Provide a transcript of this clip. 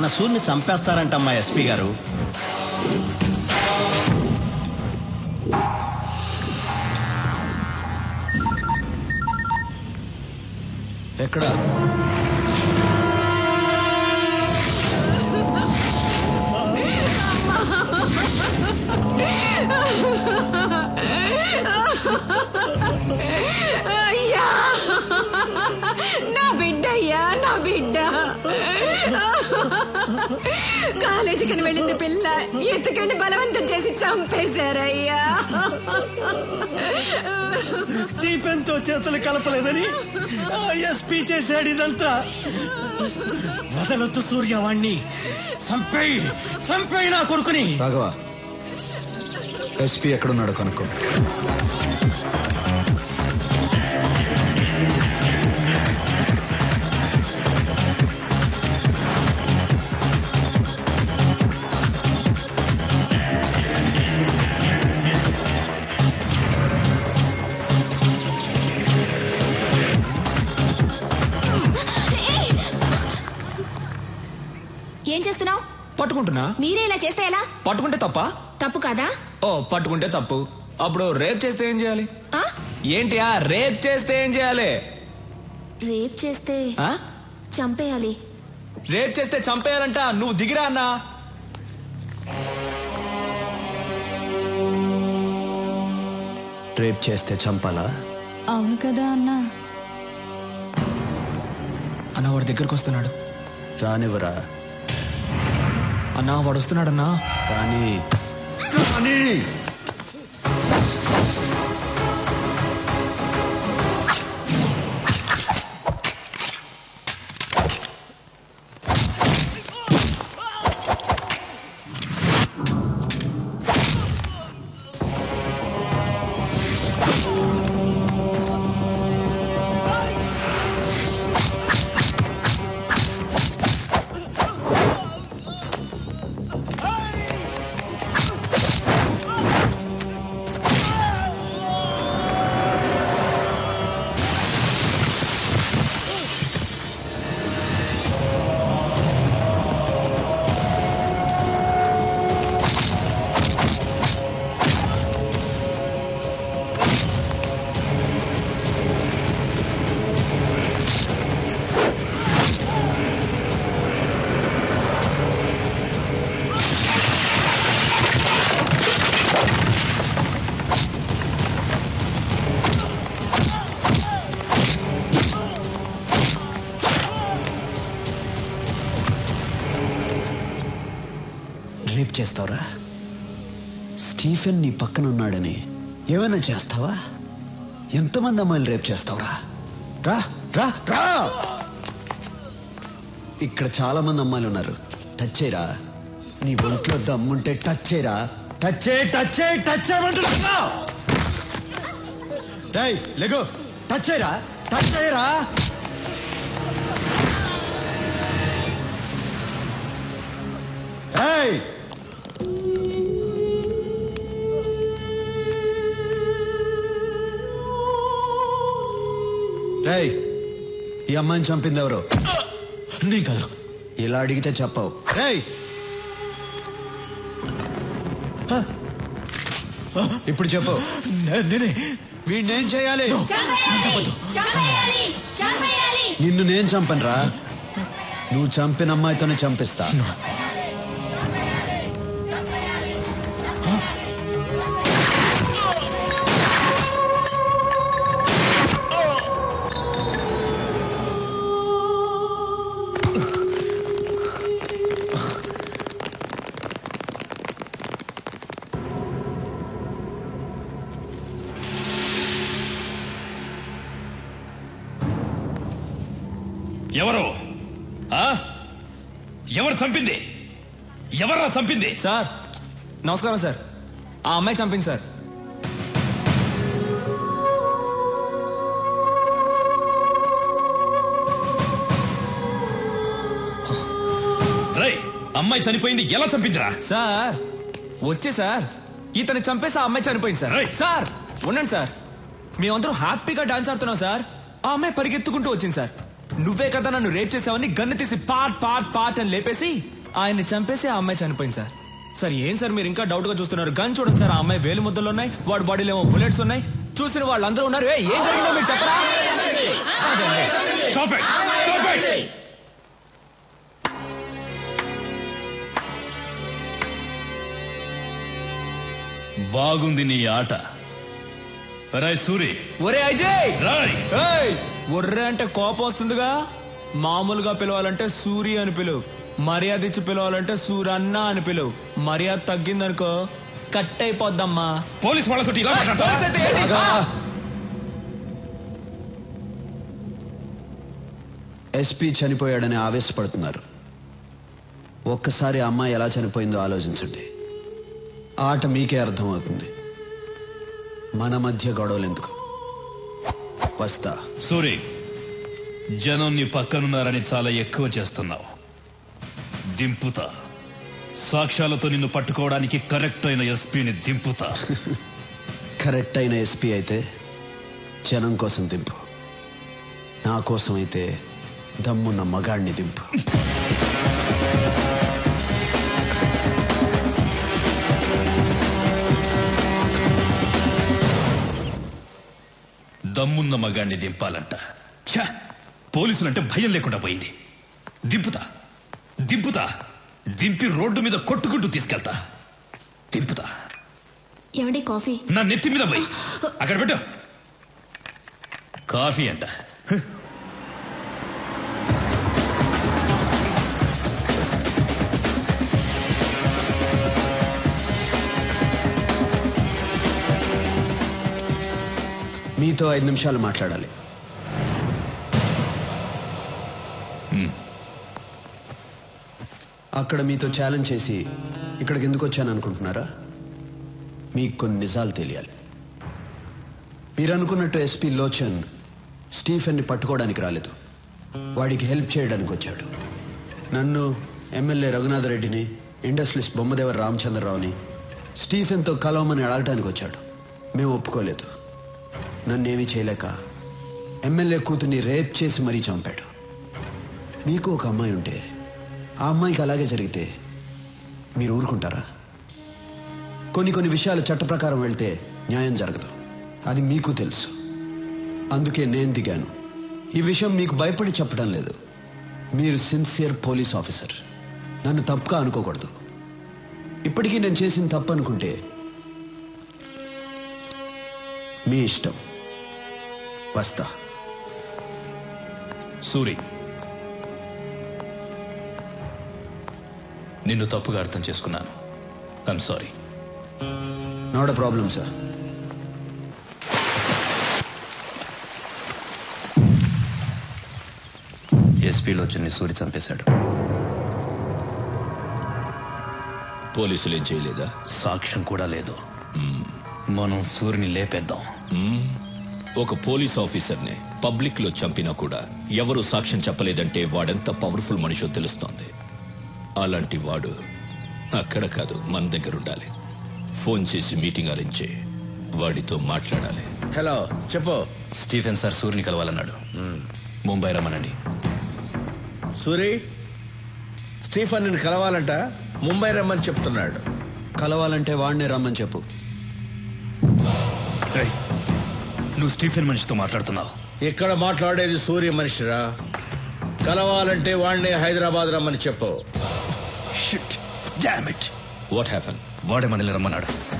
మన సూర్ని చంపేస్తారంటమ్మా ఎస్పీ గారు ఎక్కడ అయ్యా నా బిడ్డ అయ్యా నా బిడ్డ కాలేజీకి వెళ్ళింది పిల్ల ఎత్తుకండి బలవంతం చేసి చంపేశారయ్యా స్టీఫెన్ తో చేతులు కలపలేదని ఎస్పీ చేశాడు ఇదంతా వదలొద్దు సూర్యవాణ్ణి చంపేయి చంపేయి నా కొడుకుని రాఘవ ఎస్పీ ఎక్కడున్నాడో కనుక్కో ఏం చేస్తున్నావు పట్టుకుంటున్నా మీరే ఇలా చేస్తే ఎలా పట్టుకుంటే తప్ప తప్పు కాదా ఓ పట్టుకుంటే తప్పు అప్పుడు రేప్ చేస్తే ఏం చేయాలి ఆ? ఏంటి ఆ రేప్ చేస్తే ఏం చేయాలి రేప్ చేస్తే ఆ? చంపేయాలి రేప్ చేస్తే చంపేయాలంట నువ్వు దిగిరా అన్నా రేప్ చేస్తే చంపాలా అవును కదా అన్నా అన్న వాడి దగ్గరకు వస్తున్నాడు రానివ్వరా అన్నా వాడు వస్తున్నాడన్నా రాని రేప్ చేస్తావురా స్టీఫెన్ నీ పక్కన ఉన్నాడని ఏమైనా చేస్తావా ఎంతమంది అమ్మాయిలు రేప్ చేస్తావురా రా రా రా ఇక్కడ చాలా మంది అమ్మాయిలు ఉన్నారు టచ్ చేయరా నీ ఒంట్లో దమ్ముంటే టచ్ చేయరా టచ్ చేయి టచ్ చేయి టచ్ చేయమంటున్నా రేయ్ లెగో టచ్ చేయరా టచ్ చేయరా ఏయ్ రేయ్ ఈ అమ్మాయిని చంపింది ఎవరు నీ కదా ఇలా అడిగితే చెప్పవు రేయ్ హ? హ? ఇప్పుడు చెప్పు నేనే వీడినేం చేయాలి నిన్ను నేను చంపనురా నువ్వు చంపిన అమ్మాయితోనే చంపిస్తా ఎవరు ఆ? ఎవరు చంపింది ఎవరా చంపింది సార్ నమస్కారం సార్ ఆ అమ్మాయి చంపింది సార్ రై అమ్మాయి చనిపోయింది ఎలా చంపిందిరా సార్ వచ్చే సార్ ఇతన్ని చంపేసి ఆ అమ్మాయి చనిపోయింది సార్ సార్ ఉండండి సార్ మేమందరం హ్యాపీగా డాన్స్ ఆడుతున్నాం సార్ ఆ అమ్మాయి పరిగెత్తుకుంటూ వచ్చింది సార్ నువ్వే కదా నన్ను రేప్ చేసావని గన్ను తీసి పాట్ పాట్ పాట్ అని లేపేసి ఆయన్ని చంపేసి ఆ అమ్మాయి చనిపోయింది సార్ సార్ ఏం సార్ మీరు ఇంకా డౌట్ గా చూస్తున్నారు గన్ చూడండి సార్ ఆ అమ్మాయి వేలు ముద్దలు ఉన్నాయి వాడి బాడీలో ఏమో బుల్లెట్స్ ఉన్నాయి చూసిన వాళ్ళందరూ ఉన్నారు "ఏయ్, ఏం జరిగిందో మీరు చెప్పరా అదండి. Stop it! Stop it! బాగుంది నీ ఆట రాయ్ సూరి ఒరే అజయ్ రాయ్ ఏయ్ ఒర్రే అంటే కోపం వస్తుందిగా మామూలుగా పిలవాలంటే సూరి అని పిలువు మర్యాద ఇచ్చి పిలవాలంటే సూరన్న అని పిలువు మర్యాద తగ్గిందనుకో కట్ అయిపోద్దమ్మా పోలీస్ వాళ్ళతో ఇలా మాట్లాడతావా? పోలీస్ అయితే ఏంటి? ఆ! ఎస్పీ చనిపోయాడని ఆవేశపడుతున్నారు ఒక్కసారి ఆ అమ్మాయి ఎలా చనిపోయిందో ఆలోచించండి ఆ ఆట మీకే అర్థమవుతుంది మన మధ్య గొడవలు ఎందుకు వస్తా సూరి జనం నీ పక్కనున్నారని చాలా ఎక్కువ చేస్తున్నావు దింపుతా సాక్ష్యాలతో నిన్ను పట్టుకోవడానికి కరెక్ట్ అయిన ఎస్పీని దింపుతా కరెక్ట్ అయిన ఎస్పీ అయితే జనం కోసం దింపు నా కోసం అయితే దమ్మున్న మగాడిని దింపు దమ్మున్న మగాడిని దింపాలంట ఛ పోలీసులంటే భయం లేకుండా పోయింది దింపుతా దింపుతా దింపి రోడ్డు మీద కొట్టుకుంటూ తీసుకెళ్తా దింపుతా ఏమండి కాఫీ నా నెత్తి మీద పోయి అక్కడ పెట్టు కాఫీ అంట హ్. మీతో ఐదు నిమిషాలు మాట్లాడాలి అక్కడ మీతో ఛాలెంజ్ చేసి ఇక్కడికి ఎందుకు వచ్చాను అనుకుంటున్నారా మీకు కొన్ని నిజాలు తెలియాలి మీరు అనుకున్నట్టు ఎస్పీ లోచన్ స్టీఫెన్ని పట్టుకోవడానికి రాలేదు వాడికి హెల్ప్ చేయడానికి వచ్చాడు నన్ను ఎమ్మెల్యే రఘునాథ్ రెడ్డిని ఇండస్ట్రియలిస్ట్ బొమ్మదేవర రామచంద్రరావుని స్టీఫెన్తో కలవమని అడగటానికి వచ్చాడు మేము ఒప్పుకోలేదు నన్నేమీ చేయలేక ఎమ్మెల్యే కూతుర్ని రేప్ చేసి మరీ చంపాడు మీకు ఒక అమ్మాయి ఉంటే ఆ అమ్మాయికి అలాగే జరిగితే మీరు ఊరుకుంటారా కొన్ని కొన్ని విషయాలు చట్ట ప్రకారం వెళ్తే న్యాయం జరగదు అది మీకు తెలుసు అందుకే నేను దిగాను ఈ విషయం మీకు భయపడి చెప్పడం లేదు మీరు సిన్సియర్ పోలీస్ ఆఫీసర్ నన్ను తప్పుగా అనుకోకూడదు ఇప్పటికీ నేను చేసిన తప్పు అనుకుంటే మీ ఇష్టం వస్తా సూరి నిన్ను తప్పుగా అర్థం చేసుకున్నాను I'm sorry not a problem sir ఎస్పీలో వచ్చి సూరి చంపేశాడు పోలీసులు ఏం చేయలేదా సాక్ష్యం కూడా లేదు మనం సూరిని లేపేద్దాం ఒక పోలీస్ ఆఫీసర్ని పబ్లిక్ లో చంపినా కూడా ఎవరు సాక్ష్యం చెప్పలేదంటే వాడెంత పవర్ఫుల్ మనిషో తెలుస్తోంది అలాంటి వాడు అక్కడ కాదు మన దగ్గర ఉండాలి ఫోన్ చేసి మీటింగ్ అరేంజ్ చేయి వాడితో మాట్లాడాలి హలో చెప్పు స్టీఫెన్ సార్ సూరిని కలవాలన్నాడు ముంబై రమ్మనండి సూరి స్టీఫన్ నిన్ను కలవాలంట ముంబై రమ్మని చెప్తున్నాడు కలవాలంటే వాడినే రమ్మని చెప్పు రేయ్, నువ్వు స్టీఫెన్ మనిషితో మాట్లాడుతున్నావు ఇక్కడ మాట్లాడేది సూర్య మనిషిరా కలవాలంటే వాడిని హైదరాబాద్ రమ్మని చెప్పు shit damn it what happen వాడే మనల్ని రమ్మన్నాడు